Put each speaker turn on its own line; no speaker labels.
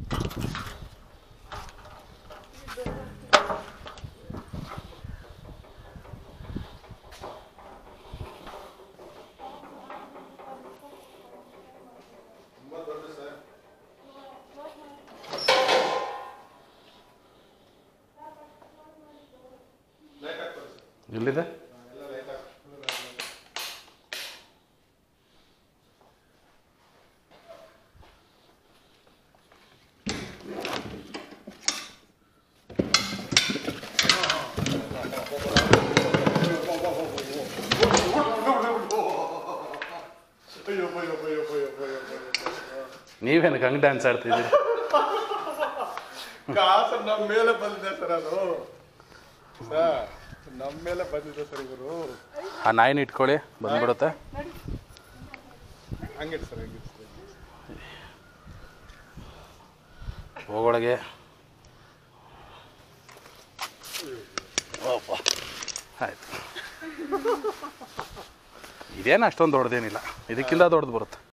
ಎಲ್ಲಿದೆ ನೀವೇನು ಹಂಗೆ ಡ್ಯಾನ್ಸ್ ಆಡ್ತಿದ್ದೀರಿ
ಕಾಸು ನಮ್ಮ ಮೇಲೆ ಬಂದಿದೆ ಸರ್ ಅದು ಸರ್ ನಮ್ಮ ಮೇಲೆ ಬಂದಿದೆ ಸರ್ ಇವರು
ಆ ನಾಯಿನ ಇಟ್ಕೊಳ್ಳಿ ಬಂದ್ಬಿಡುತ್ತೆ
ಹಂಗಿಡಿ ಸರ್ ಹಂಗಿಡಿ ಸರ್
ಹೋಗೊಳಗೆ ಓಪ್ಪ ಆಯ್ತು ಇದೇನು ಅಷ್ಟೊಂದು ದೊಡ್ಡದೇನಿಲ್ಲ ಇದಕ್ಕಿಂತ ದೊಡ್ಡದು ಬರುತ್ತೆ